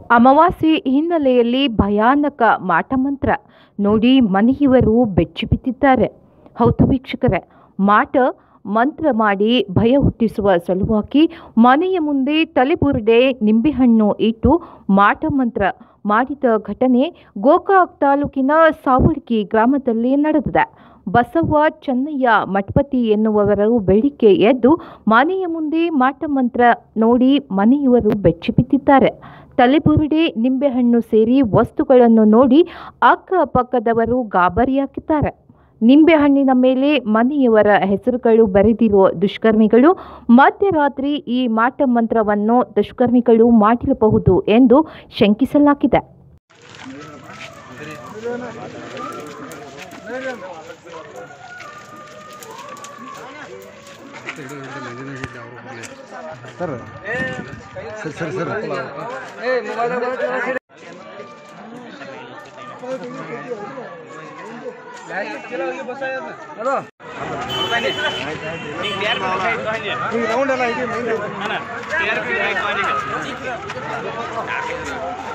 ಅಮಾವಾಸ್ಯೆ ಹಿನ್ನೆಲೆಯಲ್ಲಿ ಭಯಾನಕ ಮಾಟಮಂತ್ರ ನೋಡಿ ಮನೆಯವರು ಬೆಚ್ಚಿ ಬಿದ್ದಿದ್ದಾರೆ ಹೌದು ವೀಕ್ಷಕರೇ ಮಾಟ ಮಂತ್ರ ಮಾಡಿ ಭಯ ಹುಟ್ಟಿಸುವ ಸಲುವಾಗಿ ಮನೆಯ ಮುಂದೆ ತಲೆಬುರುಡೆ ನಿಂಬೆಹಣ್ಣು ಇಟ್ಟು ಮಾಟ ಮಂತ್ರ ಮಾಡಿದ ಘಟನೆ ಗೋಕಾಕ್ ತಾಲೂಕಿನ ಸಾವಳ್ಗಿ ಗ್ರಾಮದಲ್ಲಿ ನಡೆದಿದೆ ಬಸವ್ವ ಚೆನ್ನಯ್ಯ ಮಠಪತಿ ಎನ್ನುವವರು ಬೆಳಿಗ್ಗೆ ಎದ್ದು ಮನೆಯ ಮುಂದೆ ಮಾಟ ಮಂತ್ರ ನೋಡಿ ಮನೆಯವರು ಬೆಚ್ಚಿ ಬಿದ್ದಿದ್ದಾರೆ ತಲೆಬುರುಡೆ ನಿಂಬೆಹಣ್ಣು ಸೇರಿ ವಸ್ತುಗಳನ್ನು ನೋಡಿ ಅಕ್ಕಪಕ್ಕದವರು ಗಾಬರಿಯಾಗಿದ್ದಾರೆ ನಿಂಬೆಹಣ್ಣಿನ ಮೇಲೆ ಮನೆಯವರ ಹೆಸರುಗಳು ಬರೆದಿರುವ ದುಷ್ಕರ್ಮಿಗಳು ಮಧ್ಯರಾತ್ರಿ ಈ ಮಾಟ ಮಂತ್ರವನ್ನು ದುಷ್ಕರ್ಮಿಗಳು ಮಾಡಿರಬಹುದು ಎಂದು ಶಂಕಿಸಲಾಗಿದೆ ಸರ್ ಸರ್ ಸರ್ ಸರ್ ಹಿಂಗೆ ರೌಂಡ್ ಎಲ್ಲ ಇದೆ ಮೈಂಡ್